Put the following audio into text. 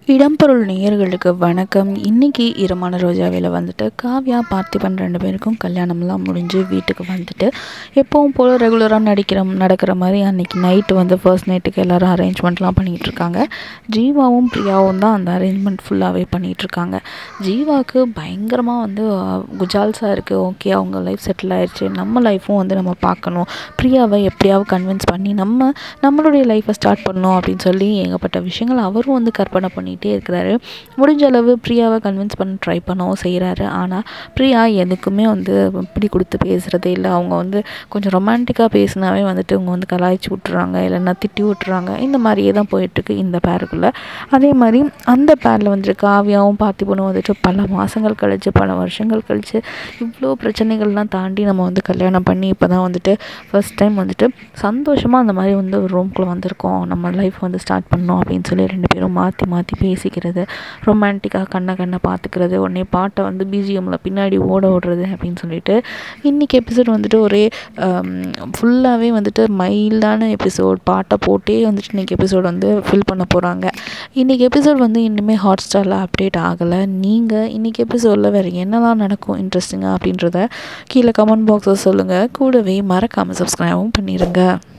இடம்பொருள் நேயர்களுக்கு வணக்கம் இன்னைக்கு இரமான ரோஜாவில் வந்துட்டு காவ்யா பார்த்திபன் ரெண்டு பேருக்கும் கல்யாணம்லாம் முடிஞ்சு வீட்டுக்கு வந்துட்டு எப்பவும் போல் ரெகுலராக நடிக்கிற நடக்கிற மாதிரி அன்னைக்கு நைட்டு வந்து ஃபர்ஸ்ட் நைட்டுக்கு எல்லோரும் அரேஞ்ச்மெண்ட்லாம் பண்ணிகிட்டு இருக்காங்க ஜீவாவும் பிரியாவும் தான் அந்த அரேஞ்ச்மெண்ட் ஃபுல்லாகவே பண்ணிகிட்டு இருக்காங்க ஜீவாவுக்கு பயங்கரமாக வந்து அஹ், குஜால்ஸாக இருக்குது ஓகே அவங்க லைஃப் செட்டில் ஆயிடுச்சு நம்ம லைஃப்பும் வந்து நம்ம பார்க்கணும் பிரியாவை எப்படியாவது கன்வின்ஸ் பண்ணி நம்ம நம்மளுடைய லைஃப்பை ஸ்டார்ட் பண்ணணும் அப்படின்னு சொல்லி ஏகப்பட்ட விஷயங்கள் அவரும் வந்து கற்பனை பண்ணிகிட்டே இருக்கிறாரு முடிஞ்ச அளவு பிரியாவை கன்வின்ஸ் பண்ண ட்ரை பண்ணவும் செய்கிறாரு ஆனால் பிரியா எதுக்குமே வந்து பிடி கொடுத்து பேசுகிறதே இல்லை அவங்க வந்து கொஞ்சம் ரொமான்டிக்காக பேசினாவே வந்துட்டு அவங்க வந்து கலாய்ச்சி விட்டுறாங்க இல்லைன்னா திட்டி விட்டுறாங்க இந்த மாதிரியே தான் போயிட்டுருக்கு இந்த பேருக்குள்ளே அதே மாதிரி அந்த பேரில் வந்துட்டு காவியாவும் பார்த்திபனும் வந்துட்டு பல மாதங்கள் கழிச்சு பல வருஷங்கள் கழிச்சு இவ்வளோ பிரச்சனைகள்லாம் தாண்டி நம்ம வந்து கல்யாணம் பண்ணி இப்போ தான் வந்துட்டு ஃபர்ஸ்ட் டைம் வந்துட்டு சந்தோஷமாக அந்த மாதிரி வந்து ஒரு ரூம்குள்ளே வந்திருக்கோம் நம்ம லைஃப் வந்து ஸ்டார்ட் பண்ணோம் அப்படின்னு சொல்லி ரெண்டு பேரும் மாற்றி மாற்றி பேசிக்கிறது ரொமான்டிக்காக கண்ணை கண்ணை பார்த்துக்கிறது உடனே பாட்டை வந்து பிஜிஎம்மில் பின்னாடி ஓட ஓடுறது அப்படின்னு சொல்லிட்டு இன்றைக்கி எபிசோட் வந்துட்டு ஒரே ஃபுல்லாகவே வந்துட்டு மைல்டான எபிசோட் பாட்டை போட்டே வந்துட்டு இன்றைக்கி எபிசோட் வந்து ஃபில் பண்ண போகிறாங்க இன்றைக்கி எபிசோட் வந்து இன்னுமே ஹாட் ஸ்டாரில் அப்டேட் ஆகலை நீங்கள் இன்றைக்கி எபிசோடில் வேறு என்னலாம் நடக்கும் இன்ட்ரெஸ்டிங்காக அப்படின்றத கீழே கமெண்ட் பாக்ஸில் சொல்லுங்கள் கூடவே மறக்காமல் சப்ஸ்கிரைபும் பண்ணிடுங்க